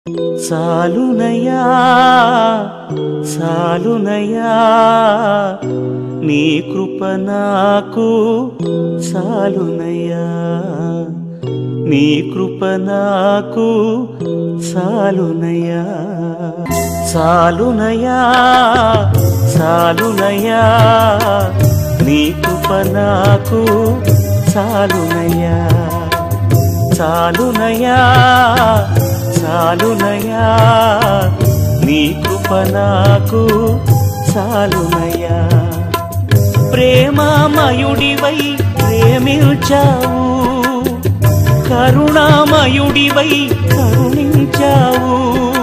సాలునయా సాలునయా నీ కృప నాకు సాలునయా నీ కృప నాకు సాలునయా సాలునయా సాలునయా నీ కృప నాకు సాలునయా చాలునయా చాలునయా నీ కృప నాకు చాలునయా ప్రేమామయుడివై ప్రేమించావు కరుణామయుడివై కరుణించావు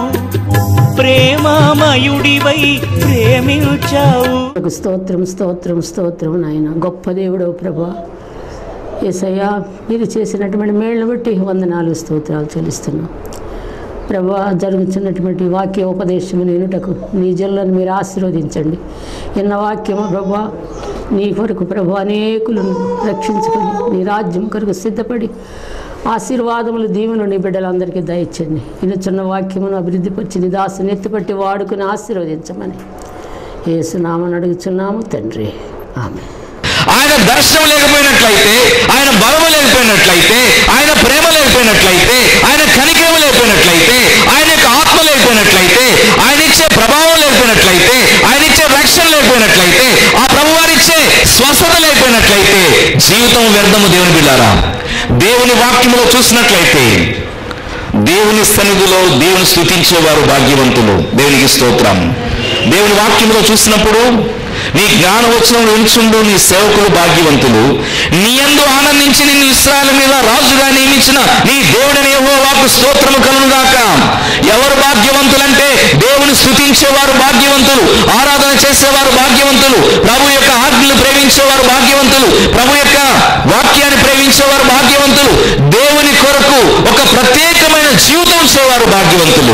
ప్రేమామయుడివై ప్రేమించావు నీకు స్తోత్రం స్తోత్రం స్తోత్రం నాయన గొప్ప దేవుడవు ప్రభా ఏసయ్యా మీరు చేసినటువంటి మేళ్ళను బట్టి వందనాలు స్తోత్రాలు చెల్లిస్తున్నాం ప్రభా జరుగుతున్నటువంటి వాక్య ఉపదేశం నేనుటకు నీ జల్లను మీరు ఆశీర్వదించండి ఎన్న వాక్యము ప్రభా నీ కొరకు ప్రభు అనేకులను రక్షించుకొని నీ రాజ్యం కొరకు సిద్ధపడి ఆశీర్వాదములు దీవెను నీ బిడ్డలందరికీ దయచండి ఇనుచున్న వాక్యమును అభివృద్ధిపరిచి నీ దాసుని ఎత్తుపట్టి వాడుకుని ఆశీర్వదించమని ఏసునామని అడుగుచున్నాము తండ్రి ఆమె ఆయన దర్శనం లేకపోయినట్లయితే ఆయన బలము లేకపోయినట్లయితే ఆయన ప్రేమ లేకపోయినట్లయితే ఆయన కనికరమ లేకపోయినట్లయితే ఆయన యొక్క ఆత్మ లేకపోయినట్లయితే ఆయన ఇచ్చే ప్రభావం లేకపోయినట్లయితే ఆయన ఇచ్చే రక్షణ లేకపోయినట్లయితే ఆ ప్రభు వారిచ్చే స్వస్థత లేకపోయినట్లయితే జీవితం వ్యర్థము దేవుని బిడ్డారా దేవుని వాక్యములో చూసినట్లయితే దేవుని సన్నిధిలో దేవుని స్థుతించేవారు భాగ్యవంతులు దేవునికి స్తోత్రం దేవుని వాక్యంలో చూసినప్పుడు నీ జ్ఞానవచనం ఉంచుండు నీ సేవకులు భాగ్యవంతులు నీ యందు ఆనందించి నిన్ను ఇస్రాయల్ మీద రాజుగా నియమించిన నీ దేవుడని వాకు స్తోత్రము కలుగుగాక ఎవరు భాగ్యవంతులంటే దేవుని స్థుతించేవారు భాగ్యవంతులు ఆరాధన చేసేవారు భాగ్యవంతులు ప్రభు యొక్క ఆజ్ఞలు ప్రేమించేవారు భాగ్యవంతులు ప్రభు యొక్క వాక్యాన్ని ప్రేమించేవారు భాగ్యవంతులు దేవుని కొరకు ఒక ప్రత్యేకమైన జీవితం చేవారు భాగ్యవంతులు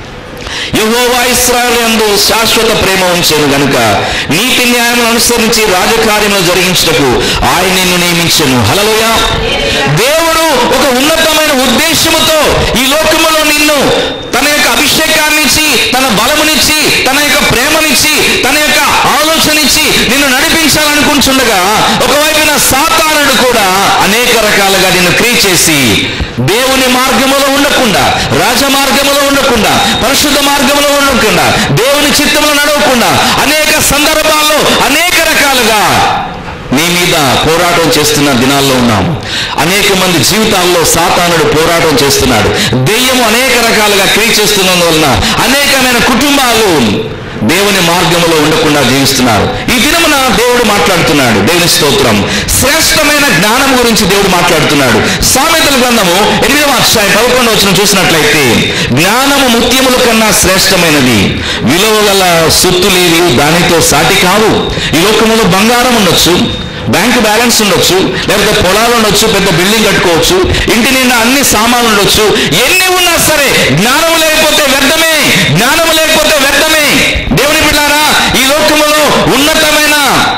యహోవా ఇస్రాయల్ యందు శాశ్వత ప్రేమ ఉంచాను గనుక నీతి న్యాయములు అనుసరించి రాజకార్యములు జరిగించుటకు ఆయన నిన్ను నియమించను హలలోయ దేవుడు ఒక ఉన్నతమైన ఉద్దేశముతో ఈ లోకములో నిన్ను తన యొక్క అభిషేకాన్నిచ్చి తన బలమునిచ్చి తన యొక్క ప్రేమనిచ్చి తన యొక్క ఆలోచనిచ్చి నిన్ను నడిపించాలనుకుంటుండగా ఒకవైపున సాతానుడు కూడా అనేక రకాలుగా నిన్ను క్రియ చేసి దేవుని మార్గములో ఉండకుండా రాజ మార్గములో ఉండకుండా పరిశుద్ధ మార్గంలో ఉండకుండా దేవుని చిత్తంలో నడవకుండా అనేక సందర్భాల్లో అనేక రకాలుగా నీ మీద పోరాటం చేస్తున్న దినాల్లో ఉన్నాం అనేక మంది జీవితాల్లో సాతానుడు పోరాటం చేస్తున్నాడు దెయ్యము అనేక రకాలుగా క్రియ చేస్తున్నందువలన అనేకమైన కుటుంబాలు దేవుని మార్గంలో ఉండకుండా జీవిస్తున్నారు ఈ దినమున దేవుడు మాట్లాడుతున్నాడు దేవుని స్తోత్రం శ్రేష్టమైన జ్ఞానం గురించి దేవుడు మాట్లాడుతున్నాడు సామెతల గ్రంథము ఎనిమిదవ అధ్యాయం పదకొండు వచ్చిన చూసినట్లయితే జ్ఞానము ముత్యముల కన్నా శ్రేష్టమైనది విలువ గల సొత్తులేవి దానితో సాటి కావు ఈ లోకములో బంగారం ఉండొచ్చు బ్యాంక్ బ్యాలెన్స్ ఉండొచ్చు లేకపోతే పొలాలు ఉండొచ్చు పెద్ద బిల్డింగ్ కట్టుకోవచ్చు ఇంటి నిండా అన్ని సామాన్లు ఉండొచ్చు ఎన్ని ఉన్నా సరే జ్ఞానం లేకపోతే వ్యర్థమే జ్ఞానం లేకపోతే వ్యర్థమే దేవుని బిడ్డారా ఈ లోకములో ఉన్నతమైన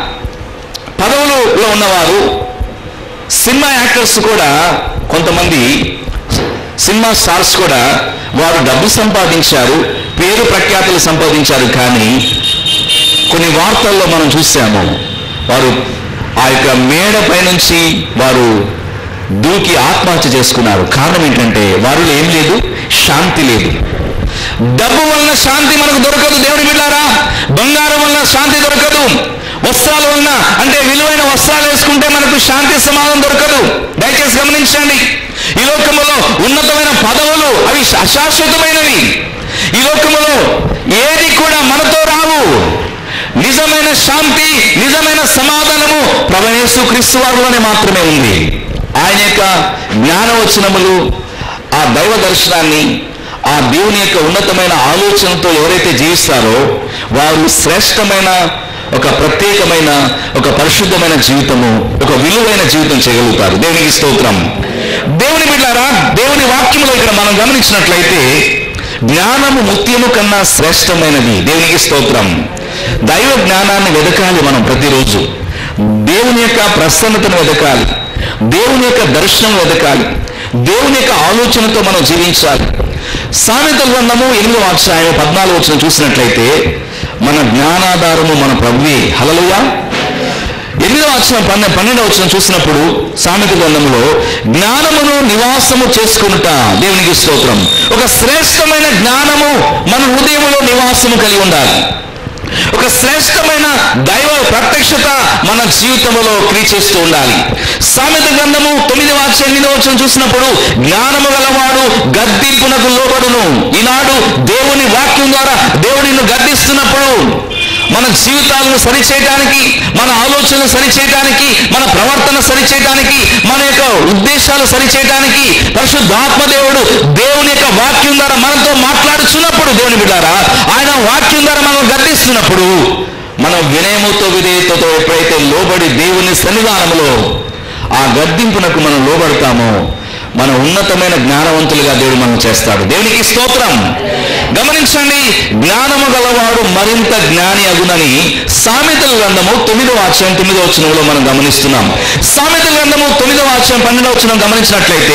పదవులలో ఉన్నవారు సినిమా యాక్టర్స్ కూడా కొంతమంది సినిమా స్టార్స్ కూడా వారు డబ్బు సంపాదించారు పేరు ప్రఖ్యాతులు సంపాదించారు కానీ కొన్ని వార్తల్లో మనం చూసాము వారు ఆ యొక్క మేడపై నుంచి వారు దూకి ఆత్మహత్య చేసుకున్నారు కారణం ఏంటంటే వారిలో ఏం లేదు శాంతి లేదు డబ్బు వలన శాంతి మనకు దొరకదు దేవుడి బిడ్డారా బంగారం వలన శాంతి దొరకదు వస్త్రాల వలన అంటే విలువైన వస్త్రాలు వేసుకుంటే మనకు శాంతి సమాధానం దొరకదు దయచేసి గమనించండి ఈ లోకములో ఉన్నతమైన పదవులు అవి అశాశ్వతమైనవి ఈ లోకములో ఏది కూడా మనతో రావు నిజమైన శాంతి నిజమైన సమాధానము ప్రవణేశు క్రీస్తు వారిలోనే మాత్రమే ఉంది ఆయన యొక్క జ్ఞానవచనములు ఆ దైవ దర్శనాన్ని ఆ దేవుని యొక్క ఉన్నతమైన ఆలోచనతో ఎవరైతే జీవిస్తారో వారు శ్రేష్టమైన ఒక ప్రత్యేకమైన ఒక పరిశుద్ధమైన జీవితము ఒక విలువైన జీవితం చేయగలుగుతారు దేవునికి స్తోత్రం దేవుని బిడ్డారా దేవుని వాక్యములో ఇక్కడ మనం గమనించినట్లయితే జ్ఞానము ముత్యము కన్నా శ్రేష్టమైనది దేవునికి స్తోత్రం దైవ జ్ఞానాన్ని వెదకాలి మనం ప్రతిరోజు దేవుని యొక్క ప్రసన్నతను వెదకాలి దేవుని యొక్క దర్శనం వెదకాలి దేవుని యొక్క ఆలోచనతో మనం జీవించాలి సామెతల గ్రంథము ఎనిమిదవ అధ్యాయం పద్నాలుగు వచ్చిన చూసినట్లయితే మన జ్ఞానాధారము మన ప్రభువే హలలుయ ఎనిమిదవ అక్షరం పన్నె పన్నెండవ వచ్చిన చూసినప్పుడు సామెత గ్రంథములో జ్ఞానమును నివాసము చేసుకునుట దేవునికి స్తోత్రం ఒక శ్రేష్టమైన జ్ఞానము మన హృదయములో నివాసము కలిగి ఉండాలి ఒక శ్రేష్టమైన దైవ ప్రత్యక్షత మన జీవితంలో క్రియ చేస్తూ ఉండాలి సామెత గ్రంథము తొమ్మిది వాచ ఎనిమిదవ వచనం చూసినప్పుడు జ్ఞానము గలవాడు గద్దింపునకు లోబడును ఈనాడు దేవుని వాక్యం ద్వారా దేవుడు నిన్ను గద్దిస్తున్నప్పుడు మన జీవితాలను సరిచేయడానికి మన ఆలోచనలు సరిచేయడానికి మన ప్రవర్తన సరిచేయడానికి మన యొక్క ఉద్దేశాలు సరిచేయడానికి పరిశుద్ధాత్మ దేవుడు దేవుని యొక్క వాక్యం ద్వారా మనతో మాట్లాడుచున్నప్పుడు దేవుని బిడ్డారా ఆయన వాక్యం ద్వారా మనం గద్దిస్తున్నప్పుడు మనం వినయముతో విధేయతతో ఎప్పుడైతే లోబడి దేవుని సన్నిధానంలో ఆ గద్దింపునకు మనం లోబడతామో మన ఉన్నతమైన జ్ఞానవంతులుగా దేవుడు మనం చేస్తాడు దేవునికి స్తోత్రం గమనించండి జ్ఞానము గలవాడు మరింత జ్ఞాని అగునని సామెతల గ్రంథము తొమ్మిదవ వాక్యం తొమ్మిదవ వచనంలో మనం గమనిస్తున్నాం సామెతల గ్రంథము తొమ్మిదవ వాక్యం పన్నెండవ వచనం గమనించినట్లయితే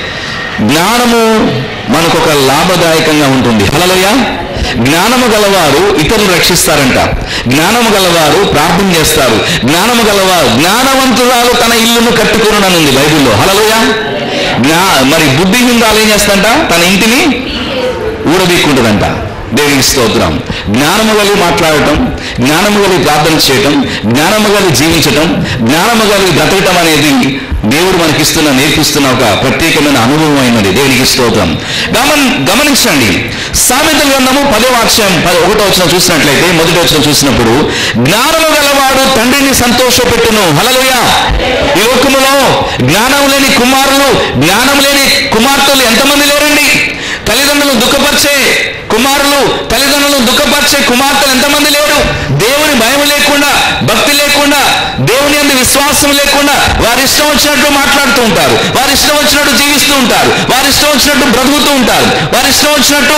జ్ఞానము మనకు ఒక లాభదాయకంగా ఉంటుంది హలలోయ జ్ఞానము గలవారు ఇతరులు రక్షిస్తారంట జ్ఞానము గలవారు ప్రార్థన చేస్తారు జ్ఞానము గలవారు జ్ఞానవంతురాలు తన ఇల్లును కట్టుకునుననుంది బైబిల్లో హలలోయ జ్ఞా మరి బుద్ధిహీనురాలు ఏం చేస్తంట తన ఇంటిని ఊడబీక్కుంటుందంట దేవునికి స్తోత్రం జ్ఞానము కలిగి మాట్లాడటం జ్ఞానము కలిగి ప్రార్థన చేయటం జ్ఞానము కలిగి జీవించటం జ్ఞానము కలిగి బ్రతకటం అనేది దేవుడు మనకిస్తున్న నేర్పిస్తున్న ఒక ప్రత్యేకమైన అనుభవం అయినది దేవునికి స్తోత్రం గమన గమనించండి సామెతల గ్రంథము పదో వాక్యం పది ఒకటో వచ్చిన చూసినట్లయితే మొదటి వచ్చిన చూసినప్పుడు జ్ఞానము గలవాడు తండ్రిని సంతోషపెట్టును హలలుయ ఈ లోకములో జ్ఞానం లేని కుమారులు జ్ఞానం లేని కుమార్తెలు ఎంతమంది లేరండి తల్లిదండ్రులు దుఃఖపరిచే కుమారులు తల్లిదండ్రులను దుఃఖపరిచే కుమార్తెలు ఎంతమంది లేరు దేవుని భయం లేకుండా భక్తి లేకుండా దేవుని అందు విశ్వాసం లేకుండా వారి ఇష్టం వచ్చినట్టు మాట్లాడుతూ ఉంటారు వారి ఇష్టం వచ్చినట్టు జీవిస్తూ ఉంటారు వారి ఇష్టం వచ్చినట్టు బ్రతుకుతూ ఉంటారు వారి ఇష్టం వచ్చినట్టు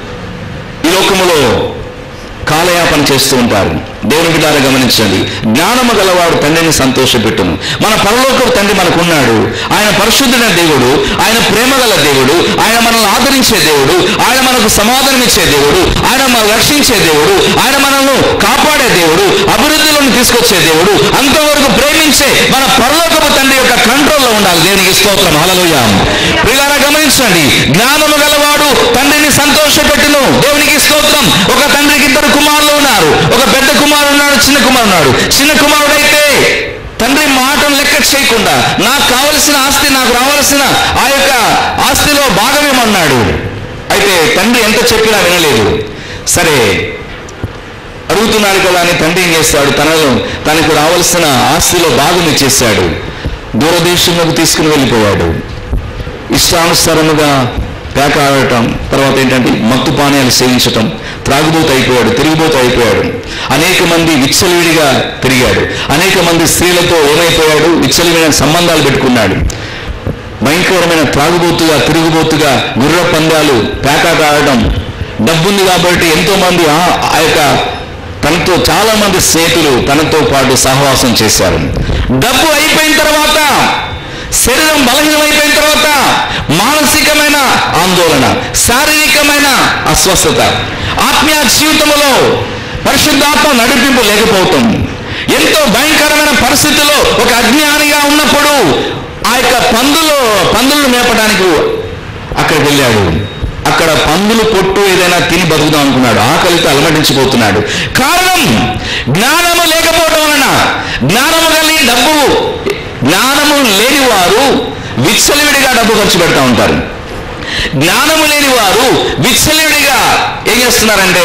ఈ లోకములో కాలయాపన చేస్తూ ఉంటారు దేవుని బిడ్డారా గమనించండి జ్ఞానము గలవాడు తండ్రిని సంతోషపెట్టును మన పరలోకపు తండ్రి మనకున్నాడు ఆయన పరిశుద్ధుడైన దేవుడు ఆయన ప్రేమ గల దేవుడు ఆయన మనల్ని ఆదరించే దేవుడు ఆయన మనకు సమాధానం ఇచ్చే దేవుడు ఆయన మనల్ని రక్షించే దేవుడు ఆయన మనల్ని కాపాడే దేవుడు అభివృద్ధిలోని తీసుకొచ్చే దేవుడు అంతవరకు ప్రేమించే మన పరలోకపు తండ్రి యొక్క కంట్రోల్లో ఉండాలి దేవునికి స్తోత్రం హల్లెలూయ ప్రియులారా గమనించండి జ్ఞానము గలవాడు తండ్రిని సంతోషపెట్టును దేవునికి స్తోత్రం ఒక తండ్రికి ఇద్దరు కుమారులు ఉన్నారు ఒక పెద్ద కుమారుడు ఉన్నాడు చిన్న కుమారుడు ఉన్నాడు చిన్న కుమారుడైతే తండ్రి మాటను లెక్క చేయకుండా నాకు కావలసిన ఆస్తి నాకు రావాల్సిన ఆ యొక్క ఆస్తిలో భాగమేమన్నాడు అయితే తండ్రి ఎంత చెప్పినా వినలేదు సరే అడుగుతున్నాడు కదా అని తండ్రి ఏం చేస్తాడు తనలో తనకు రావాల్సిన ఆస్తిలో భాగం ఇచ్చేశాడు దూరదేశంలోకి తీసుకుని వెళ్ళిపోయాడు ఇష్టానుసారముగా పేక ఆడటం తర్వాత ఏంటంటే మత్తు పానీయాలు సేవించటం త్రాగుబోతు అయిపోయాడు తిరిగిబోతు అయిపోయాడు అనేక మంది విచ్చలవిడిగా తిరిగాడు అనేక మంది స్త్రీలతో ఏమైపోయాడు విచ్చలవిడిన సంబంధాలు పెట్టుకున్నాడు భయంకరమైన త్రాగుబోతుగా తిరుగుబోతుగా గుర్ర పందాలు పేకాట ఆడటం డబ్బుంది కాబట్టి ఎంతో మంది ఆ ఆ యొక్క తనతో చాలా మంది స్నేహితులు తనతో పాటు సహవాసం చేశారు డబ్బు అయిపోయిన తర్వాత శరీరం బలహీనమైపోయిన తర్వాత మానసికమైన ఆందోళన శారీరకమైన అస్వస్థత ఆత్మీయ జీవితంలో పరిశుద్ధాత్మ నడిపింపు లేకపోవటం ఎంతో భయంకరమైన పరిస్థితిలో ఒక అజ్ఞానిగా ఉన్నప్పుడు ఆ యొక్క పందులు పందులను మేపడానికి అక్కడికి వెళ్ళాడు అక్కడ పందులు పొట్టు ఏదైనా తిని బతుకుదాం అనుకున్నాడు ఆకలితో అలమటించిపోతున్నాడు కారణం జ్ఞానము లేకపోవడం వలన జ్ఞానము కలిగి డబ్బు జ్ఞానము లేని వారు విచ్చలవిడిగా డబ్బు ఖర్చు పెడతా ఉంటారు జ్ఞానము లేని వారు విచ్చలవిడిగా ఏం చేస్తున్నారంటే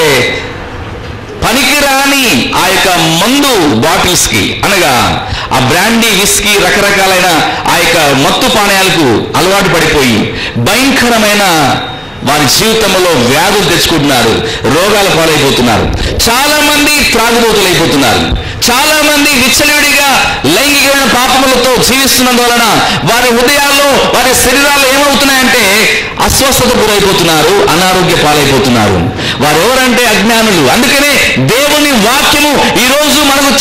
పనికిరాని ఆ యొక్క మందు బాటిల్స్ కి అనగా ఆ బ్రాండీ విస్కీ రకరకాలైన ఆ యొక్క మత్తు పానయాలకు అలవాటు పడిపోయి భయంకరమైన వారి జీవితంలో వ్యాధులు తెచ్చుకుంటున్నారు రోగాల పాలైపోతున్నారు చాలా మంది త్రాగుబోతులు అయిపోతున్నారు చాలా మంది విచ్చలవిడిగా లైంగికమైన పాపములతో జీవిస్తున్నందువలన వారి హృదయాల్లో వారి శరీరాల్లో ఏమవుతున్నాయంటే అస్వస్థత గురైపోతున్నారు అనారోగ్య పాలైపోతున్నారు వారు ఎవరంటే అజ్ఞానులు అందుకనే దేవుని వాక్యము ఈ రోజు మనకు చాలా స్పష్టంగా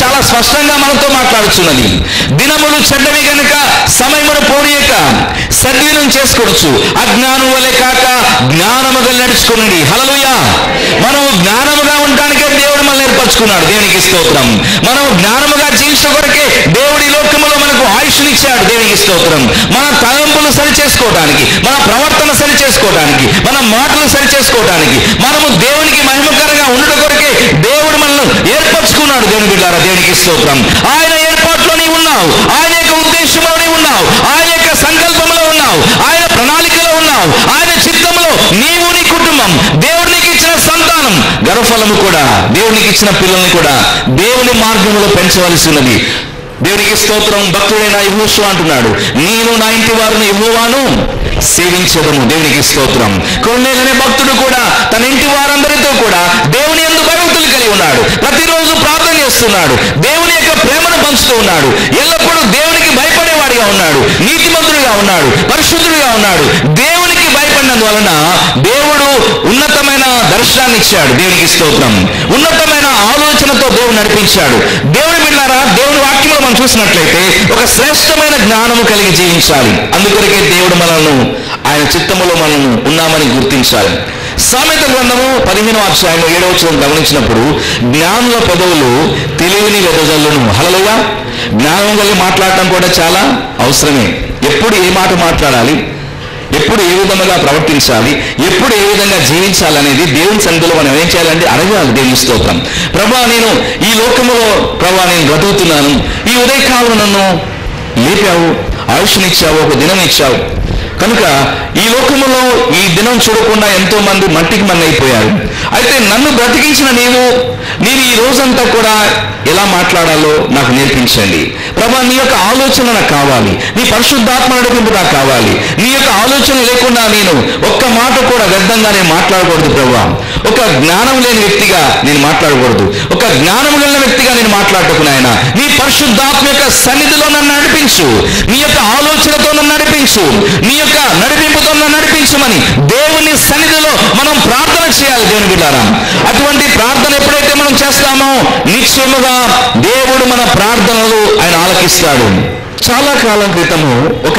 స్పష్టంగా మనతో మాట్లాడుచున్నది దినములు చెడ్డవి గనుక సమయమును పోనీయక సద్వినం చేసుకోవచ్చు అజ్ఞానం వలె కాక జ్ఞానముగా నడుచుకునండి హలలుయా మనము జ్ఞానముగా ఉండడానికే దేవుడు మనల్ని ఏర్పరచుకున్నాడు దేవునికి స్తోత్రం మనం జ్ఞానముగా జీవించడం కొరకే దేవుడి లోకములో మనకు ఆయుష్నిచ్చాడు దేవునికి స్తోత్రం మన తలంపులు సరి చేసుకోవడానికి మన ప్రవర్తన సరి చేసుకోవడానికి మన మాటలు సరి చేసుకోవడానికి మనము దేవునికి మహిమకరంగా ఉండడం కొరకే దేవుడు మనల్ని ఏర్పరచుకున్నాడు దేవుని బిడ్డారా దేవునికి స్తోత్రం ఆయన ఏర్పాట్లో నీవు ఉన్నావు ఆయన యొక్క ఉద్దేశంలో నీవు ఉన్నావు ఆయన యొక్క సంకల్పంలో ఉన్నావు ఆయన ప్రణాళికలో ఉన్నావు ఆయన చిత్తంలో నీవు నీ కుటుంబం దేవుడు నీకు ఇచ్చిన సంతానం గర్భఫలము కూడా దేవునికి ఇచ్చిన పిల్లల్ని కూడా దేవుని మార్గంలో పెంచవలసి ఉన్నది దేవునికి స్తోత్రం భక్తుడైన యహోషు అంటున్నాడు నేను నా ఇంటి వారిని యహోవాను సేవించదము దేవునికి స్తోత్రం కొన్నేలనే భక్తుడు కూడా తన ఇంటి వారందరితో కూడా దేవుని ఎందు భక్తులు కలిగి ఉన్నాడు ప్రతిరోజు ప్రార్థన చేస్తున్నాడు దేవుని యొక్క ప్రేమను పంచుతూ ఉన్నాడు ఎల్లప్పుడూ దేవునికి భయపడేవాడిగా ఉన్నాడు నీతిమంతుడిగా ఉన్నాడు పరిశుద్ధుడిగా ఉన్నాడు దేవునికి భయపడినందువలన దేవుడు ఉన్నతమైన దర్శనాన్ని ఇచ్చాడు దేవునికి స్తోత్రం ఉన్నతమైన ఆలోచనతో దేవుడు నడిపించాడు దేవుని బిడ్డారా దేవుని వాక్యంలో మనం చూసినట్లయితే ఒక శ్రేష్టమైన జ్ఞానము కలిగి జీవించాలి అందుకొరకే దేవుడు మనల్ని ఆయన చిత్తములో మనల్ని ఉన్నామని గుర్తించాలి సామెత గ్రంథము పదిహేను అధ్యాయం ఏడవ వచనం గమనించినప్పుడు జ్ఞానుల పదవులు తెలివిని వెదజల్లును హలలుగా జ్ఞానం కలిగి మాట్లాడటం కూడా చాలా అవసరమే ఎప్పుడు ఏ మాట మాట్లాడాలి ఎప్పుడు ఏ విధంగా ప్రవర్తించాలి ఎప్పుడు ఏ విధంగా జీవించాలి అనేది దేవుని సన్నిధిలో మనం ఏం చేయాలంటే అడగాలి దేవుని స్తోత్రం ప్రభా నేను ఈ లోకములో ప్రభా నేను బ్రతుకుతున్నాను ఈ ఉదయకాలం నన్ను లేపావు ఆయుష్నిచ్చావు ఒక దినం ఇచ్చావు కనుక ఈ లోకములో ఈ దినం చూడకుండా ఎంతో మంది మట్టికి మన్ను అయిపోయారు అయితే నన్ను బ్రతికించిన నీవు నేను ఈ రోజంతా కూడా ఎలా మాట్లాడాలో నాకు నేర్పించండి ప్రభా నీ యొక్క ఆలోచన నాకు కావాలి నీ పరిశుద్ధాత్మ నడిపింపు నాకు కావాలి నీ యొక్క ఆలోచన లేకుండా నేను ఒక్క మాట కూడా వ్యర్థంగా నేను మాట్లాడకూడదు ప్రభా ఒక జ్ఞానం లేని వ్యక్తిగా నేను మాట్లాడకూడదు ఒక జ్ఞానం కలిగిన వ్యక్తిగా నేను మాట్లాడటకు నాయన నీ పరిశుద్ధాత్మ యొక్క సన్నిధిలో నన్ను నడిపించు నీ యొక్క ఆలోచనతో నన్ను నడిపించు నీ యొక్క నడిపింపుతో నన్ను నడిపించమని దేవుని సన్నిధిలో మనం ప్రార్థన చేయాలి దేవుని బిడ్డారా అటువంటి ప్రార్థన ఎప్పుడైతే మనం చేస్తామో నిశ్చయముగా దేవుడు మన ప్రార్థనలు ఆయన ఆలకిస్తాడు చాలా కాలం క్రితము ఒక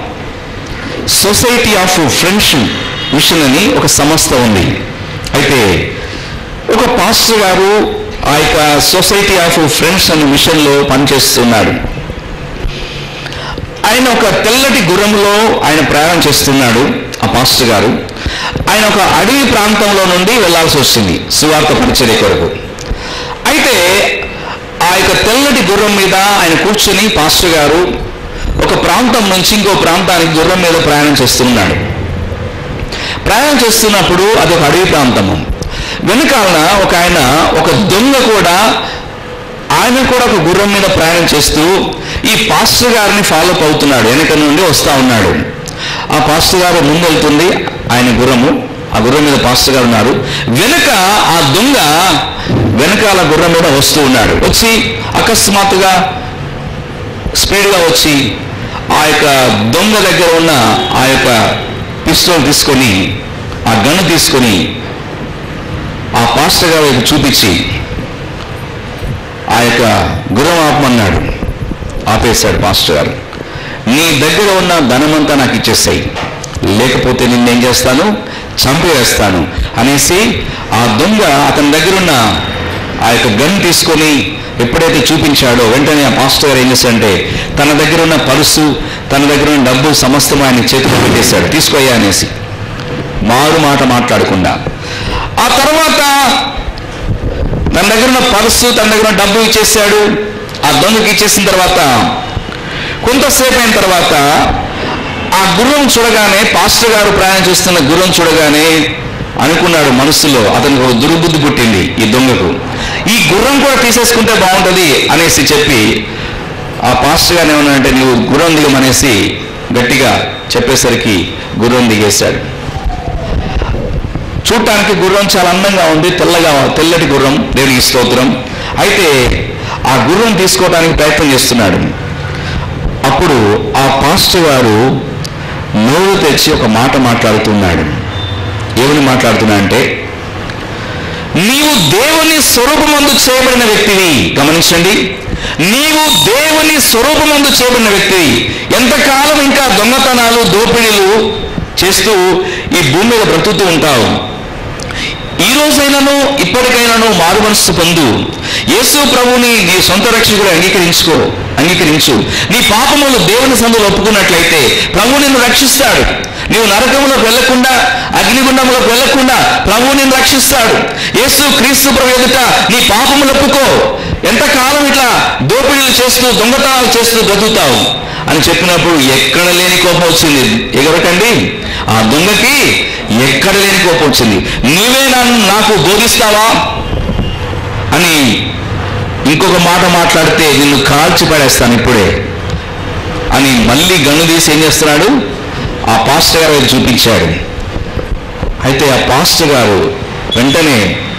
సొసైటీ ఆఫ్ ఫ్రెండ్షిప్ మిషన్ అని ఒక సంస్థ ఉంది అయితే ఒక పాస్టర్ గారు ఆ యొక్క సొసైటీ ఆఫ్ ఫ్రెండ్స్ అనే మిషన్లో పనిచేస్తున్నాడు ఆయన ఒక తెల్లటి గుర్రంలో ఆయన ప్రయాణం చేస్తున్నాడు ఆ పాస్టర్ గారు ఆయన ఒక అడవి ప్రాంతంలో నుండి వెళ్ళాల్సి వచ్చింది సువార్త పరిచర్య కొరకు అయితే ఆ యొక్క తెల్లటి గుర్రం మీద ఆయన కూర్చొని పాస్టర్ గారు ఒక ప్రాంతం నుంచి ఇంకో ప్రాంతానికి గుర్రం మీద ప్రయాణం చేస్తున్నాడు ప్రయాణం చేస్తున్నప్పుడు అది ఒక అడవి ప్రాంతము వెనకాలన ఒక ఆయన ఒక దొంగ కూడా ఆయన కూడా ఒక గుర్రం మీద ప్రయాణం చేస్తూ ఈ పాస్టర్ గారిని ఫాలో అప్ అవుతున్నాడు వెనక నుండి వస్తా ఉన్నాడు ఆ పాస్టర్ గారు ముందు వెళ్తుంది ఆయన గుర్రము ఆ గుర్రం మీద పాస్టర్ గారు ఉన్నారు వెనక ఆ దొంగ వెనకాల గుర్రం మీద వస్తూ ఉన్నాడు వచ్చి అకస్మాత్తుగా స్పీడ్గా వచ్చి ఆ యొక్క దొంగ దగ్గర ఉన్న ఆ యొక్క పిస్టల్ తీసుకొని ఆ గన్ను తీసుకొని ఆ పాస్టర్ గారు వైపు చూపించి ఆ యొక్క గుర్రం ఆపమన్నాడు ఆపేశాడు పాస్టర్ గారు నీ దగ్గర ఉన్న ధనమంతా నాకు ఇచ్చేస్తాయి లేకపోతే నిన్నేం చేస్తాను చంపేస్తాను అనేసి ఆ దొంగ అతని దగ్గర ఉన్న ఆ యొక్క గన్ తీసుకొని ఎప్పుడైతే చూపించాడో వెంటనే ఆ పాస్టర్ గారు ఏం చేశాడంటే తన దగ్గర ఉన్న పరుసు తన దగ్గర ఉన్న డబ్బు సమస్తం ఆయన చేతిలో పెట్టేశాడు తీసుకోయ్యా అనేసి మారు మాట మాట్లాడకుండా ఆ తర్వాత తన దగ్గర ఉన్న పర్సు తన దగ్గర ఉన్న డబ్బు ఇచ్చేసాడు ఆ దొంగకి ఇచ్చేసిన తర్వాత కొంతసేపు అయిన తర్వాత ఆ గుర్రం చూడగానే పాస్టర్ గారు ప్రయాణం చేస్తున్న గుర్రం చూడగానే అనుకున్నాడు మనసులో అతనికి ఒక దుర్బుద్ధి పుట్టింది ఈ దొంగకు ఈ గుర్రం కూడా తీసేసుకుంటే బాగుంటుంది అనేసి చెప్పి ఆ పాస్టర్ గారు ఏమన్నాడంటే నీవు గుర్రం దిగమనేసి గట్టిగా చెప్పేసరికి గుర్రం దిగేశాడు చూడటానికి గుర్రం చాలా అందంగా ఉంది తెల్లగా తెల్లటి గుర్రం దేవునికి స్తోత్రం అయితే ఆ గుర్రం తీసుకోవడానికి ప్రయత్నం చేస్తున్నాడు అప్పుడు ఆ పాస్టర్ గారు నోరు తెచ్చి ఒక మాట మాట్లాడుతున్నాడు ఏమని మాట్లాడుతున్నా అంటే నీవు దేవుని స్వరూపమందు చేయబడిన వ్యక్తివి గమనించండి నీవు దేవుని స్వరూపమందు చేయబడిన వ్యక్తి ఎంతకాలం ఇంకా దొంగతనాలు దోపిడీలు చేస్తూ ఈ భూమి మీద బ్రతుకుతూ ఉంటావు ఈ రోజైనాను ఇప్పటికైనాను మారు మనస్సు పొందు యేసు ప్రభుని నీ సొంత రక్షకుడు అంగీకరించుకో అంగీకరించు నీ పాపములు దేవుని సందులో ఒప్పుకున్నట్లయితే ప్రభు నిన్ను రక్షిస్తాడు నీవు నరకంలోకి వెళ్లకుండా అగ్నిగుండంలోకి వెళ్లకుండా ప్రభు నిన్ను రక్షిస్తాడు యేసు క్రీస్తు ప్రభు ఎదుట నీ పాపములు ఒప్పుకో ఎంతకాలం ఇట్లా దోపిడీలు చేస్తూ దొంగతనాలు చేస్తూ బ్రతుకుతావు అని చెప్పినప్పుడు ఎక్కడ లేని కోపం వచ్చింది ఎవరికండి ఆ దొంగకి ఎక్కడ లేని కోపం వచ్చింది నీవే నన్ను నాకు బోధిస్తావా అని ఇంకొక మాట మాట్లాడితే నిన్ను కాల్చి పడేస్తాను ఇప్పుడే అని మళ్ళీ గన్ను తీసి ఏం చేస్తున్నాడు ఆ పాస్టర్ గారు వైపు చూపించాడు అయితే ఆ పాస్టర్ గారు వెంటనే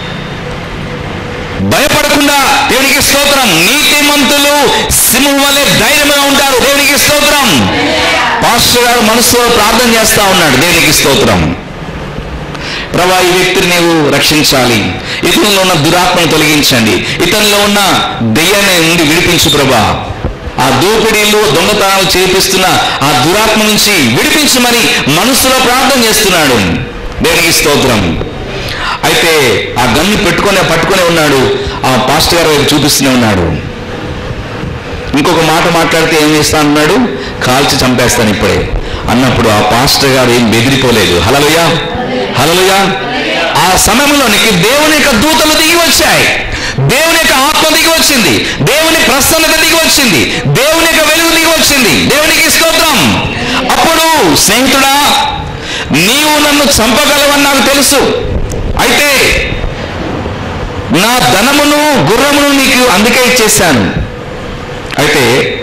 భయపడకుండా దేవునికి స్తోత్రం నీతిమంతులు సింహం వలె ధైర్యంగా ఉంటారు దేవునికి స్తోత్రం పాస్టర్ గారు మనసులో ప్రార్థన చేస్తా ఉన్నాడు దేవునికి స్తోత్రం ప్రభా ఈ వ్యక్తిని నీవు రక్షించాలి ఇతనిలో ఉన్న దురాత్మను తొలగించండి ఇతనిలో ఉన్న దెయ్యాన్ని నుండి విడిపించు ప్రభా ఆ దోపిడీలు దొంగతనాలు చేపిస్తున్న ఆ దురాత్మ నుంచి విడిపించమని మనసులో ప్రార్థన చేస్తున్నాడు దేవునికి స్తోత్రం అయితే ఆ గన్ను పెట్టుకొని పట్టుకొని ఉన్నాడు ఆ పాస్టర్ గారు వైపు చూపిస్తూనే ఉన్నాడు ఇంకొక మాట మాట్లాడితే ఏం చేస్తా అన్నాడు కాల్చి చంపేస్తాను ఇప్పుడే అన్నప్పుడు ఆ పాస్టర్ గారు ఏం బెదిరిపోలేదు హలలుయా హలలుయా ఆ సమయంలోనికి దేవుని యొక్క దూతలు దిగి వచ్చాయి దేవుని యొక్క ఆత్మ దిగి వచ్చింది దేవుని ప్రసన్నత దిగి వచ్చింది దేవుని యొక్క వెలుగు దిగి వచ్చింది దేవునికి స్తోత్రం అప్పుడు స్నేహితుడా నీవు నన్ను చంపగలవని నాకు తెలుసు అయితే నా ధనమును గుర్రమును నీకు అందుకే ఇచ్చేశాను అయితే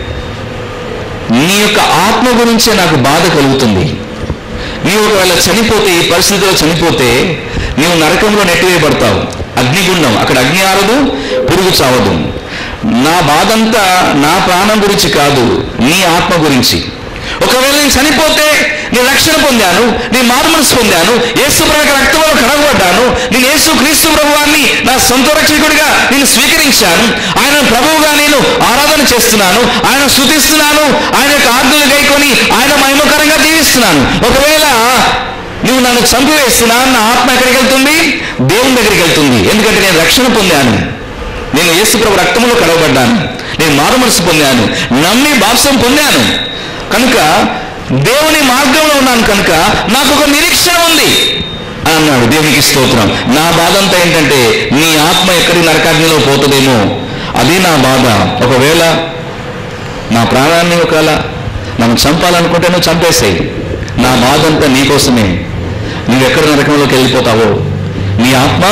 నీ యొక్క ఆత్మ గురించే నాకు బాధ కలుగుతుంది నీవు ఒకవేళ చనిపోతే ఈ పరిస్థితిలో చనిపోతే నీవు నరకంలో నెట్టివేయబడతావు అగ్నిగుండం అక్కడ అగ్ని ఆరదు పురుగు చావదు నా బాధంతా నా ప్రాణం గురించి కాదు నీ ఆత్మ గురించి ఒకవేళ నేను చనిపోతే నేను రక్షణ పొందాను నేను మారు మనసు పొందాను యేసు ప్రభు రక్తంలో కడగబడ్డాను నేను యేసు క్రీస్తు ప్రభువాన్ని నా సొంత రక్షకుడిగా నేను స్వీకరించాను ఆయన ప్రభువుగా నేను ఆరాధన చేస్తున్నాను ఆయన స్థుతిస్తున్నాను ఆయన యొక్క ఆజ్ఞలు గైకొని ఆయన మహిమకరంగా జీవిస్తున్నాను ఒకవేళ నువ్వు నన్ను చంపివేస్తున్నా నా ఆత్మ ఎక్కడికి వెళ్తుంది దేవుని దగ్గరికి వెళ్తుంది ఎందుకంటే నేను రక్షణ పొందాను నేను యేసు ప్రభు రక్తంలో కడగబడ్డాను నేను మారు మనసు పొందాను నమ్మి బాప్సం పొందాను కనుక దేవుని మార్గంలో ఉన్నాను కనుక నాకు ఒక నిరీక్షణ ఉంది అని అన్నాడు దేవునికి స్తోత్రం నా బాధ అంతా ఏంటంటే నీ ఆత్మ ఎక్కడి నరకాగ్నిలో పోతుందేమో అది నా బాధ ఒకవేళ నా ప్రాణాన్ని ఒకవేళ నన్ను చంపాలనుకుంటే నువ్వు చంపేసేయి నా బాధ అంతా నీకోసమే నువ్వు ఎక్కడ నరకంలోకి వెళ్ళిపోతావో నీ ఆత్మ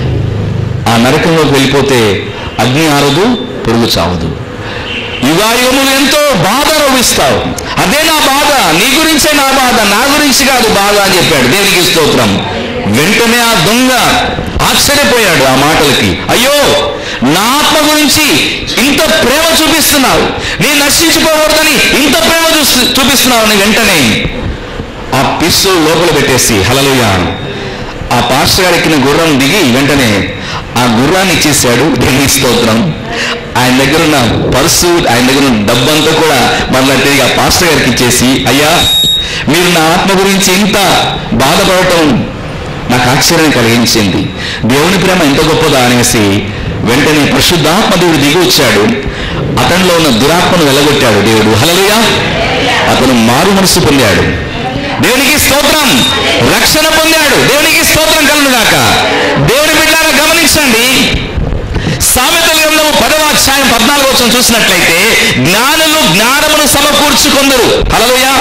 ఆ నరకంలోకి వెళ్ళిపోతే అగ్ని ఆరదు పొరుగు చావదు యుగాయుగములు ఎంతో బాధ అనుభవిస్తావు అదే నా బాధ నీ గురించే నా బాధ నా గురించి కాదు బాధ అని చెప్పాడు దేనికి స్తోత్రం వెంటనే ఆ దొంగ ఆశ్చర్యపోయాడు ఆ మాటలకి అయ్యో నా ఆత్మ గురించి ఇంత ప్రేమ చూపిస్తున్నావు నేను నశించిపోకూడదని ఇంత ప్రేమ చూస్తు చూపిస్తున్నావు అని వెంటనే ఆ పిస్సు లోపల పెట్టేసి హలలుయ ఆ పాస్టర్ గారు ఎక్కిన గుర్రం దిగి వెంటనే ఆ గుర్రాన్ని ఇచ్చేసాడు దేవుని స్తోత్రం ఆయన దగ్గర ఉన్న పర్సు ఆయన దగ్గర ఉన్న డబ్బంతా కూడా మళ్ళీ తిరిగి ఆ పాస్టర్ గారికి ఇచ్చేసి అయ్యా మీరు నా ఆత్మ గురించి ఇంత బాధపడటం నాకు ఆశ్చర్యం కలిగించింది దేవుని ప్రేమ ఎంత గొప్పదా అనేసి వెంటనే పరిశుద్ధాత్మ దేవుడు దిగి వచ్చాడు అతనిలో ఉన్న దురాత్మను వెళ్ళగొట్టాడు దేవుడు హలలుయా అతను మారు మనసు పొందాడు దేవునికి స్తోత్రం రక్షణ పొందాడు దేవునికి స్తోత్రం కలను గాక దేవుని బిడ్డారా గమనించండి సామెతల గ్రంథము పదవ అధ్యాయం పద్నాలుగు వచ్చిన చూసినట్లయితే జ్ఞానులు జ్ఞానమును సమకూర్చుకొందరు హలలుయా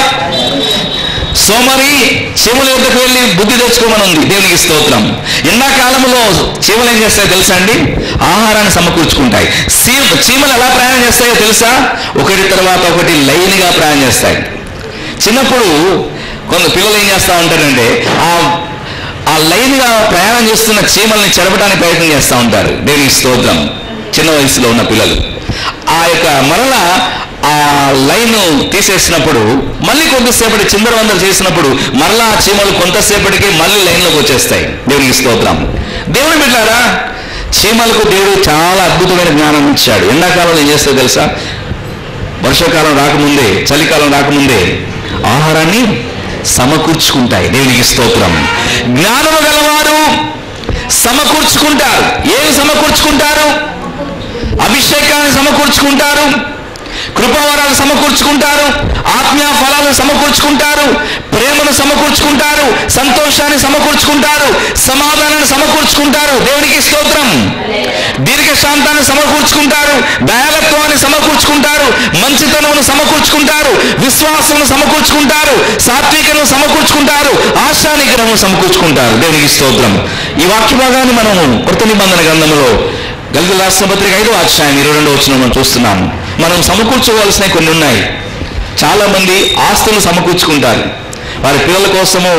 సోమరి చీమల వద్దకు వెళ్ళి బుద్ధి తెచ్చుకోమని ఉంది దేవునికి స్తోత్రం ఎండాకాలంలో చీమలు ఏం చేస్తాయో తెలుసా అండి ఆహారాన్ని సమకూర్చుకుంటాయి సీ- చీమలు ఎలా ప్రయాణం చేస్తాయో తెలుసా ఒకటి తర్వాత ఒకటి లైన్గా ప్రయాణం చేస్తాయి చిన్నప్పుడు కొంత పిల్లలు ఏం చేస్తూ ఉంటారంటే ఆ ఆ లైన్గా ప్రయాణం చేస్తున్న చీమల్ని చెరపడానికి ప్రయత్నం చేస్తూ ఉంటారు దేవునికి స్తోత్రం చిన్న వయసులో ఉన్న పిల్లలు ఆ యొక్క మరల ఆ లైన్ తీసేసినప్పుడు మళ్ళీ కొంతసేపటి చిందరవందరు చేసినప్పుడు మరలా ఆ చీమలు కొంతసేపటికి మళ్ళీ లైన్లోకి వచ్చేస్తాయి దేవునికి స్తోత్రం దేవుని బిడ్డారా చీమలకు దేవుడు చాలా అద్భుతమైన జ్ఞానం ఇచ్చాడు ఎండాకాలంలో ఏం చేస్తుందో తెలుసా వర్షాకాలం రాకముందే చలికాలం రాకముందే ఆహారాన్ని సమకూర్చుకుంటాయి దేవునికి స్తోత్రం జ్ఞానము గలవారు సమకూర్చుకుంటారు ఏమి సమకూర్చుకుంటారు అభిషేకాన్ని సమకూర్చుకుంటారు కృపావరాలు సమకూర్చుకుంటారు ఆత్మీయ ఫలాలను సమకూర్చుకుంటారు ప్రేమను సమకూర్చుకుంటారు సంతోషాన్ని సమకూర్చుకుంటారు సమాధానాన్ని సమకూర్చుకుంటారు దేవునికి స్తోత్రం దీర్ఘశాంతాన్ని సమకూర్చుకుంటారు దయాలత్వాన్ని సమకూర్చుకుంటారు మంచితనమును సమకూర్చుకుంటారు విశ్వాసమును సమకూర్చుకుంటారు సాత్వికను సమకూర్చుకుంటారు ఆశా నిగ్రహం సమకూర్చుకుంటారు దేవునికి స్తోత్రం ఈ వాక్య భాగాన్ని మనము కృత నిబంధన గ్రంథంలో గల్గు రాష్ట్ర పత్రిక ఐదో అధ్యాయం ఇరవై రెండో వచ్చిన మనం చూస్తున్నాం మనం సమకూర్చుకోవాల్సినవి కొన్ని ఉన్నాయి చాలా మంది ఆస్తులు సమకూర్చుకుంటారు వారి పిల్లల కోసము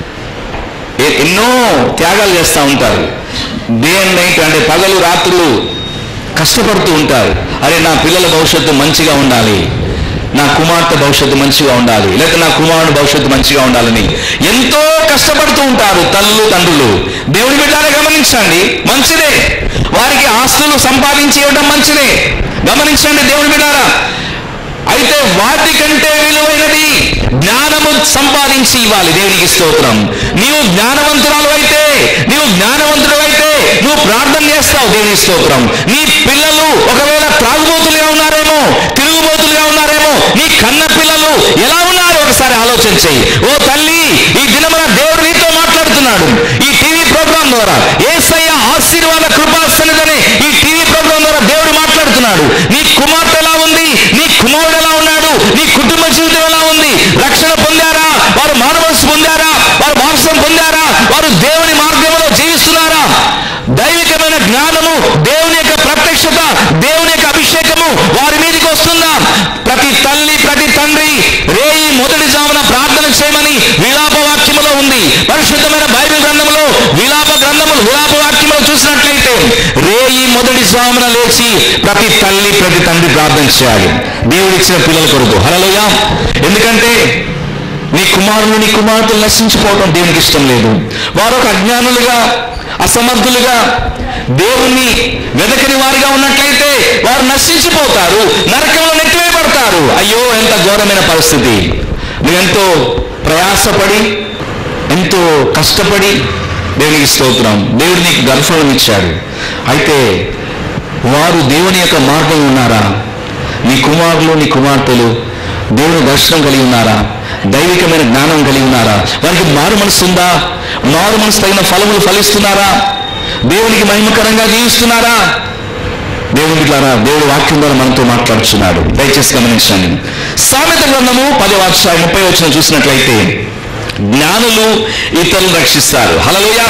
ఎ- ఎన్నో త్యాగాలు చేస్తూ ఉంటారు డే అండ్ నైట్ అంటే పగలు రాత్రులు కష్టపడుతూ ఉంటారు అరే నా పిల్లల భవిష్యత్తు మంచిగా ఉండాలి నా కుమార్తె భవిష్యత్తు మంచిగా ఉండాలి లేక నా కుమారుడు భవిష్యత్తు మంచిగా ఉండాలని ఎంతో కష్టపడుతూ ఉంటారు తల్లు తండ్రులు దేవుని బిడ్డాన్ని గమనించండి మంచిదే వారికి ఆస్తులు సంపాదించి ఇవ్వడం మంచిదే గమనించండి దేవుని బిడ్డారా అయితే వాటి కంటే విలువైనది జ్ఞానము సంపాదించి ఇవ్వాలి దేవునికి స్తోత్రం నీవు జ్ఞానవంతురాలు అయితే నీవు జ్ఞానవంతుడు అయితే నువ్వు ప్రార్థన చేస్తావు దేవునికి స్తోత్రం నీ పిల్లలు ఒకవేళ త్రాగుబోతులుగా ఉన్నారేమో తిరుగుబోతులుగా ఉన్నారేమో నీ కన్న పిల్లలు ఎలా ఉన్నారు ఒకసారి ఆలోచన చెయ్యి ఓ తల్లి ఈ దినమున దేవుడు నీతో మాట్లాడుతున్నాడు ఈ టీవీ ప్రోగ్రాం ద్వారా ఏసయ్య ఆశీర్వాద కృపాసనిదని ఈ టీవీ ప్రోగ్రాం ద్వారా దేవుడు మాట్లాడుతున్నాడు నీ కుమార్తె ఎలా ఉంది నీ కుమారుడు ఎలా ఉన్నాడు నీ కుటుంబ జీవితం ఎలా ఉంది రక్షణ పొందారా వారు మానవస్ పొందారా వారు మాంసం పొందారా వారు దేవుని మార్గంలో జీవిస్తున్నారా దైవికమైన జ్ఞానము దేవుని యొక్క ప్రత్యక్షత దేవుని యొక్క అభిషేకము వారి మీదకి వస్తుందా ప్రతి తల్లి ప్రతి తండ్రి రేయి మొదటి జామున ప్రార్థన చేయమని విలాప వాక్యములో ఉంది పరిశుద్ధమైన బైబిల్ గ్రంథంలో విలాప గ్రంథములు విలాప వాక్యములు చూసినట్లయితే రేయి మొదటి జామున లేచి ప్రతి తల్లి ప్రతి తండ్రి ప్రార్థన చేయాలి దేవుడిచ్చిన పిల్లల కొరకు హలలుగా ఎందుకంటే నీ కుమారులు నీ కుమార్తెలు నశించిపోవడం దేవునికి ఇష్టం లేదు వారు ఒక అజ్ఞానులుగా అసమర్థులుగా దేవుణ్ణి వెదకని వారిగా ఉన్నట్లయితే వారు నశించిపోతారు నరకంలో నెట్టివేయబడతారు అయ్యో ఎంత ఘోరమైన పరిస్థితి నువ్వెంతో ప్రయాసపడి ఎంతో కష్టపడి దేవునికి స్తోత్రం దేవుడు నీకు గర్భఫలం ఇచ్చాడు అయితే వారు దేవుని యొక్క మార్గం ఉన్నారా నీ కుమారులు నీ కుమార్తెలు దేవుని దర్శనం కలిగి ఉన్నారా దైవికమైన జ్ఞానం కలిగి ఉన్నారా వారికి మారు మనసు ఉందా మారు మనసు తగిన ఫలములు ఫలిస్తున్నారా దేవునికి మహిమకరంగా జీవిస్తున్నారా దేవుని బిడ్డారా దేవుడు వాక్యం ద్వారా మనతో మాట్లాడుతున్నాడు దయచేసి గమనించండి సామెత గ్రంథము పది అధ్యాయం ముప్పై వచ్చిన చూసినట్లయితే జ్ఞానులు ఇతరులను రక్షిస్తారు హలలుయ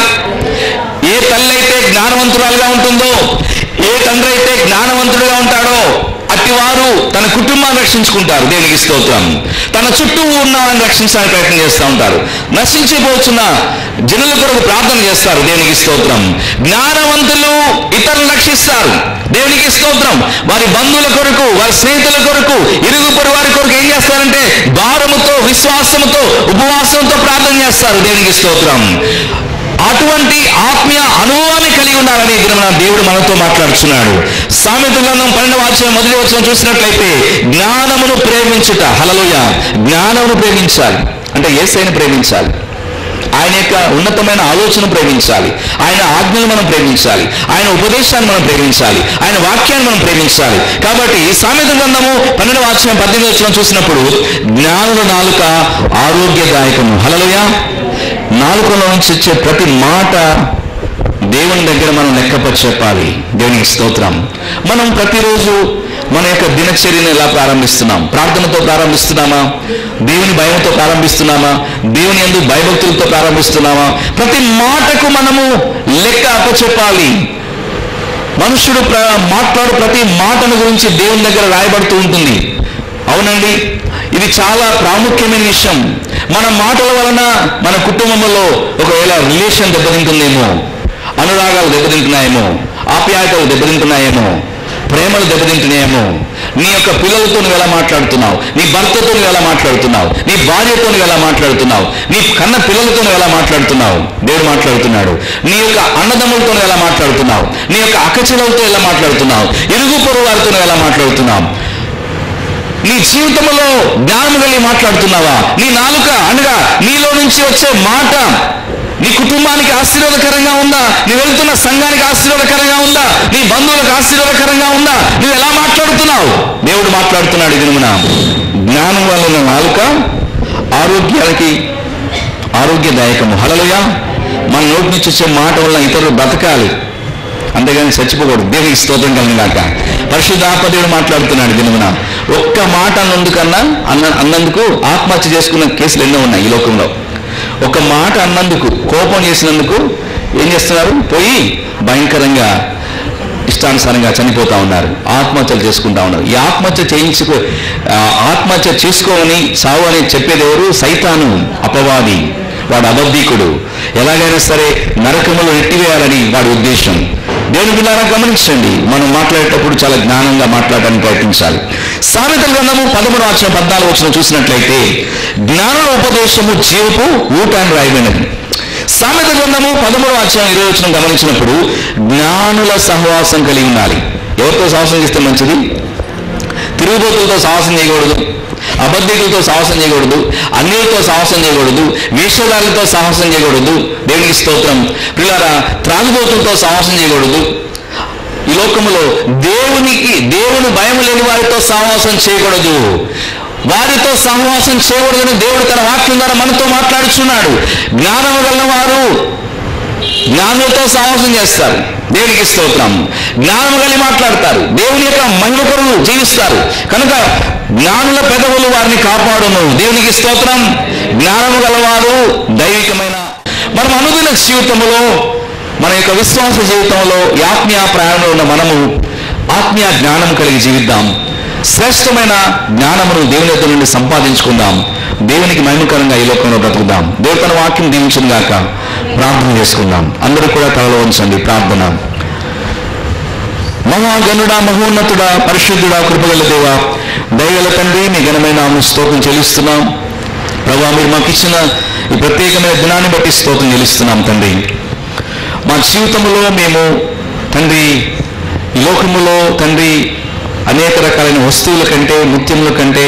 ఏ తల్లి అయితే జ్ఞానవంతురాలుగా ఉంటుందో ఏ తండ్రి అయితే జ్ఞానవంతుడుగా ఉంటాడో అట్టివారు తన కుటుంబాన్ని రక్షించుకుంటారు దేవునికి స్తోత్రం తన చుట్టూ ఉన్న వారిని రక్షించడానికి ప్రయత్నం చేస్తూ ఉంటారు నశించిపోతున్న జనుల కొరకు ప్రార్థన చేస్తారు దేవునికి స్తోత్రం జ్ఞానవంతులు ఇతరులను రక్షిస్తారు దేవునికి స్తోత్రం వారి బంధువుల కొరకు వారి స్నేహితుల కొరకు ఇరుగు పొరుగు వారి కొరకు ఏం చేస్తారంటే భారముతో విశ్వాసముతో ఉపవాసంతో ప్రార్థన చేస్తారు దేవునికి స్తోత్రం అటువంటి ఆత్మీయ అనుభవాన్ని కలిగి ఉండాలని ఈ దినమున దేవుడు మనతో మాట్లాడుతున్నాడు సామెత గ్రంథం పన్నెండవ అధ్యాయం మొదటి వచ్చిన చూసినట్లయితే జ్ఞానమును ప్రేమించుట హలలోయ జ్ఞానమును ప్రేమించాలి అంటే ఏసైని ప్రేమించాలి ఆయన యొక్క ఉన్నతమైన ఆలోచన ప్రేమించాలి ఆయన ఆజ్ఞలు మనం ప్రేమించాలి ఆయన ఉపదేశాన్ని మనం ప్రేమించాలి ఆయన వాక్యాన్ని మనం ప్రేమించాలి కాబట్టి సామెత గ్రంథము పన్నెండవ అధ్యాయం పద్దెనిమిది వచ్చిన చూసినప్పుడు జ్ఞానుల నాలుక ఆరోగ్యదాయకము హలలోయ నాలుకలో నుంచి వచ్చే ప్రతి మాట దేవుని దగ్గర మనం లెక్కపరి చెప్పాలి దేవునికి స్తోత్రం మనం ప్రతిరోజు మన యొక్క దినచర్యను ఎలా ప్రారంభిస్తున్నాం ప్రార్థనతో ప్రారంభిస్తున్నామా దేవుని భయంతో ప్రారంభిస్తున్నామా దేవుని ఎందు భయభక్తులతో ప్రారంభిస్తున్నామా ప్రతి మాటకు మనము లెక్క అప్పచెప్పాలి మనుషుడు ప్ర మాట్లాడు ప్రతి మాటను గురించి దేవుని దగ్గర రాయబడుతూ ఉంటుంది అవునండి ఇది చాలా ప్రాముఖ్యమైన విషయం మన మాటల వలన మన కుటుంబంలో ఒకవేళ రిలేషన్ దెబ్బతింటుందేమో అనురాగాలు దెబ్బతింటున్నాయేమో ఆప్యాయతలు దెబ్బతింటున్నాయేమో ప్రేమలు దెబ్బతింటున్నాయేమో నీ యొక్క పిల్లలతో నువ్వు ఎలా మాట్లాడుతున్నావు నీ భర్తతో నువ్వు ఎలా మాట్లాడుతున్నావు నీ భార్యతో నువ్వు ఎలా మాట్లాడుతున్నావు నీ కన్న పిల్లలతో నువ్వు ఎలా మాట్లాడుతున్నావు దేవుడు మాట్లాడుతున్నాడు నీ యొక్క అన్నదమ్ములతో నువ్వు ఎలా మాట్లాడుతున్నావు నీ యొక్క అక్కచెల్లెలతో ఎలా మాట్లాడుతున్నావు ఇరుగు పొరుగు వారితో నువ్వు ఎలా మాట్లాడుతున్నావు నీ జీవితంలో జ్ఞానం కలిగి మాట్లాడుతున్నావా నీ నాలుక అనగా నీలో నుంచి వచ్చే మాట నీ కుటుంబానికి ఆశీర్వాదకరంగా ఉందా నీ వెళ్తున్న సంఘానికి ఆశీర్వాదకరంగా ఉందా నీ బంధువులకు ఆశీర్వాదకరంగా ఉందా నువ్వు ఎలా మాట్లాడుతున్నావు దేవుడు మాట్లాడుతున్నాడు ఇది మన జ్ఞానం వలన నాలుక ఆరోగ్యానికి ఆరోగ్యదాయకము హలలుయ మన నోటి నుంచి వచ్చే మాట వల్ల ఇతరులు బ్రతకాలి అంతేగాని చచ్చిపోకూడదు దేవునికి స్తోత్రం కలిగినాక పరిశుద్ధాత్మ దేవుడు మాట్లాడుతున్నాడు దినమున ఒక్క మాట అన్నందుకన్నా అన్న అన్నందుకు ఆత్మహత్య చేసుకున్న కేసులు ఎన్నో ఉన్నాయి ఈ లోకంలో ఒక మాట అన్నందుకు కోపం చేసినందుకు ఏం చేస్తున్నారు పోయి భయంకరంగా ఇష్టానుసారంగా చనిపోతా ఉన్నారు ఆత్మహత్యలు చేసుకుంటా ఉన్నారు ఈ ఆత్మహత్య చేయించుకో ఆ, ఆత్మహత్య చేసుకోమని సావు అని చెప్పేది ఎవరు సైతాను అపవాది వాడు అబద్ధీకుడు ఎలాగైనా సరే నరకములు నెట్టివేయాలని వాడి ఉద్దేశం దేవుని బిడ్డారా గమనించండి మనం మాట్లాడేటప్పుడు చాలా జ్ఞానంగా మాట్లాడడానికి ప్రయత్నించాలి సామెతల గ్రంథము పదమూడు వచ్చిన పద్నాలుగు వచ్చిన చూసినట్లయితే జ్ఞాన ఉపదేశము జీవపు ఊట అని రాయబడినది సామెత గ్రంథము పదమూడు అధ్యాయం ఇరవై వచ్చిన గమనించినప్పుడు జ్ఞానుల సహవాసం కలిగి ఉండాలి ఎవరితో సహవాసం చేస్తే మంచిది తిరుగుబోతులతో సాహసం చేయకూడదు అబద్ధికులతో సాహసం చేయకూడదు అన్యులతో సాహసం చేయకూడదు వేషధాలతో సాహసం చేయకూడదు దేవునికి స్తోత్రం పిల్లరా త్రాగుబోతులతో సాహసం చేయకూడదు ఈ లోకములో దేవునికి దేవుని భయం లేని వారితో సహవాసం చేయకూడదు వారితో సహవాసం చేయకూడదని దేవుడు తన వాక్యం ద్వారా మనతో మాట్లాడుచున్నాడు జ్ఞానము గల వారు జ్ఞానులతో సాహసం చేస్తారు దేవునికి స్తోత్రం జ్ఞానం కలిగి మాట్లాడతారు దేవుని యొక్క మహిమ కొరకు జీవిస్తారు కనుక జ్ఞానుల పెదవులు వారిని కాపాడును దేవునికి స్తోత్రం జ్ఞానము గలవారు దైవికమైన మనం అనుదిన జీవితంలో మన యొక్క విశ్వాస జీవితంలో ఆత్మీయ ప్రయాణంలో ఉన్న మనము ఆత్మీయ జ్ఞానం కలిగి జీవిద్దాం శ్రేష్టమైన జ్ఞానమును దేవుని యొక్క నుండి సంపాదించుకుందాం దేవునికి మహిమకరంగా ఈ లోకంలో బ్రతుకుదాం దేవుడు తన వాక్యం దీవించిన గాక ప్రార్థన చేసుకుందాం అందరూ కూడా తలలో ఉంచండి ప్రార్థన మహాగణుడా మహోన్నతుడా పరిశుద్ధుడా కృపగల దేవా దయగల తండ్రి మీ ఘనమైన నామమున స్తోత్రం చెల్లిస్తున్నాం ప్రభా మీరు మాకు ఇచ్చిన ఈ ప్రత్యేకమైన దినాన్ని బట్టి స్తోత్రం చెల్లిస్తున్నాం తండ్రి మా జీవితంలో మేము తండ్రి ఈ లోకములో తండ్రి అనేక రకాలైన వస్తువుల కంటే నృత్యముల కంటే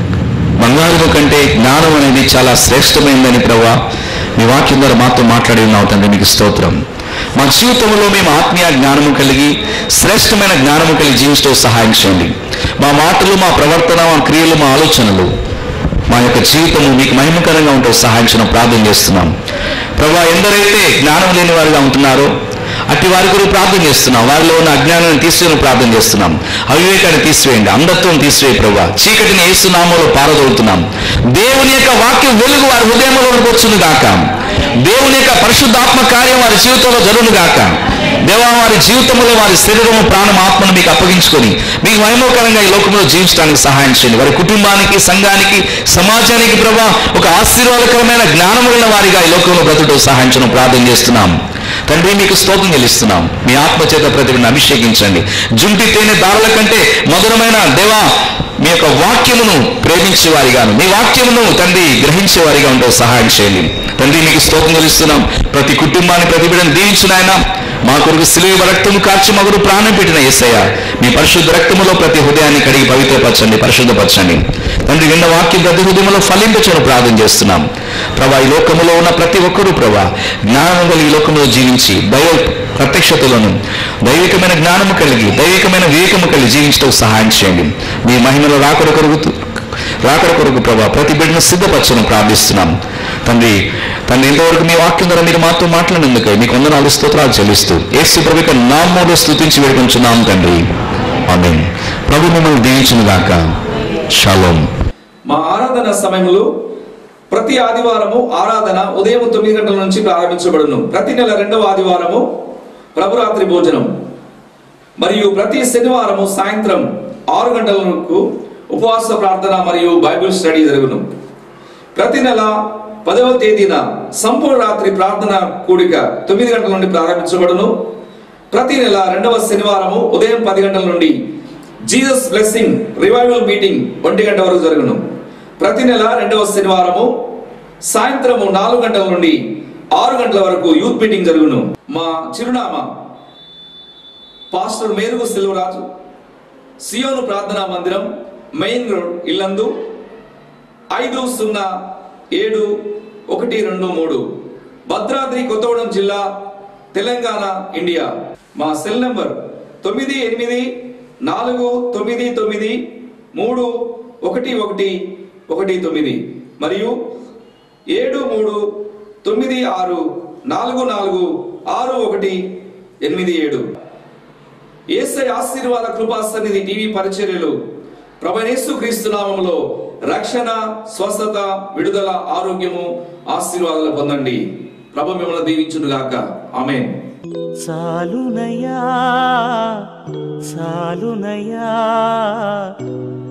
బంగారుల కంటే జ్ఞానం అనేది చాలా శ్రేష్టమైందని ప్రభా మీ వాక్యం ద్వారా మాతో మాట్లాడి ఉన్నావు తండ్రి మీకు స్తోత్రం మా జీవితంలో మేము ఆత్మీయ జ్ఞానము కలిగి శ్రేష్టమైన జ్ఞానము కలిగి జీవించడం సహాయం చేయండి మా మాటలు మా ప్రవర్తన మా క్రియలు మా ఆలోచనలు మా యొక్క జీవితము మీకు మహిమకరంగా ఉంటే సహాయం చేయడం ప్రార్థన చేస్తున్నాం ప్రభా ఎందరైతే జ్ఞానం లేని వారిగా ఉంటున్నారో అట్టి వారి గురించి ప్రార్థన చేస్తున్నాం వారిలో ఉన్న అజ్ఞానాన్ని తీసివేయని ప్రార్థన చేస్తున్నాం అవివేకాన్ని తీసివేయండి అంధత్వం తీసివేయి ప్రభా చీకటిని ఏసునామంలో పారదోలుతున్నాం దేవుని యొక్క వాక్యం వెలుగు వారి హృదయంలో వచ్చును గాక దేవుని యొక్క పరిశుద్ధాత్మ కార్యం వారి జీవితంలో జరుగును గాక దేవా వారి జీవితంలో వారి శరీరము ప్రాణం ఆత్మను మీకు అప్పగించుకొని మీకు మహిమకరంగా ఈ లోకంలో జీవించడానికి సహాయం చేయండి వారి కుటుంబానికి సంఘానికి సమాజానికి ప్రభా ఒక ఆశీర్వాదకరమైన జ్ఞానములైన వారిగా ఈ లోకంలో బ్రతుకు సహాయం చేయడం ప్రార్థన చేస్తున్నాం తండ్రి మీకు స్తోత్రం చెల్లిస్తున్నాం మీ ఆత్మ చేత ప్రతిని అభిషేకించండి జుంటి తేనె దారుల కంటే మధురమైన దేవా మీ యొక్క వాక్యమును ప్రేమించే వారిగాను మీ వాక్యమును తండ్రి గ్రహించే వారిగా ఉండే సహాయం చేయండి తండ్రి మీకు స్తోత్రం చెల్లిస్తున్నాం ప్రతి కుటుంబాన్ని ప్రతి బిడ్డను దీవించిన ఆయన మా కొరకు సిలువ రక్తము కార్చి మగురు ప్రాణం పెట్టిన ఏసయ్య మీ పరిశుద్ధ రక్తములో ప్రతి హృదయాన్ని కడిగి పవిత్రపరచండి పరిశుద్ధపరచండి తండ్రి విన్న వాక్యం ప్రతి హృదయంలో ఫలింపచని ప్రార్థన చేస్తున్నాం ప్రభా ఈ లోకములో ఉన్న ప్రతి ఒక్కరూ ప్రభా జ్ఞానం కలిగి ఈ లోకంలో జీవించి దైవ ప్రత్యక్షతలను దైవికమైన జ్ఞానము కలిగి దైవికమైన వివేకము కలిగి జీవించడం సహాయం చేయండి మీ మహిమలో రాకడ కలుగుతూ రాకడ కొరకు ప్రభా ప్రతి బిడ్డను సిద్ధపరచను ప్రార్థిస్తున్నాం తండ్రి తండ్రి ఇంతవరకు మీ వాక్యం ద్వారా మీరు మాతో మాట్లాడినందుకై మీకు వందనాలు స్తోత్రాలు చెల్లిస్తూ ఏసు ప్రభుక నామూలో స్థుతించి వేడుకుంటున్నాం తండ్రి ఆమె ప్రభు మిమ్మల్ని దీవించిన దాకా షాలోం మా ఆరాధన సమయంలో ప్రతి ఆదివారము ఆరాధన ఉదయం తొమ్మిది గంటల నుంచి ప్రారంభించబడును ప్రతి నెల రెండవ ఆదివారము ప్రభురాత్రి భోజనం మరియు ప్రతి శనివారము సాయంత్రం ఆరు గంటలకు ఉపవాస ప్రార్థన మరియు బైబిల్ స్టడీ జరుగును ప్రతి నెల పదవ తేదీన సంపూర్ణ రాత్రి ప్రార్థన కూడిక తొమ్మిది గంటల నుండి ప్రారంభించబడును ప్రతి నెల రెండవ శనివారము ఉదయం పది గంటల నుండి జీసస్ బ్లెస్సింగ్ రివైవల్ మీటింగ్ ఒంటి గంట వరకు జరుగును ప్రతి నెల రెండవ శనివారము సాయంత్రము నాలుగు గంటల నుండి ఆరు గంటల వరకు యూత్ మీటింగ్ జరుగును మా చిరునామా పాస్టర్ మేరుగు సెల్వరాజు సియోను ప్రార్థనా మందిరం మెయిన్ రోడ్ ఇల్లందు ఐదు సున్నా ఏడు ఒకటి రెండు మూడు భద్రాద్రి కొత్తగూడెం జిల్లా తెలంగాణ ఇండియా మా సెల్ నంబర్ తొమ్మిది ఎనిమిది నాలుగు తొమ్మిది తొమ్మిది మూడు ఒకటి ఒకటి ఒకటి తొమ్మిది మరియు ఏడు మూడు తొమ్మిది ఆరు నాలుగు నాలుగు ఆరు ఒకటి ఎనిమిది ఏడు ఏసై ఆశీర్వాద కృపా సన్నిధి టీవీ పరిచర్యలు ప్రభనేసు క్రీస్తు నామములో రక్షణ స్వస్థత విడుదల ఆరోగ్యము ఆశీర్వాదాలు పొందండి ప్రభు మిమ్మల్ని దీవించును గాక ఆమెన్ చాలునయా చాలునయా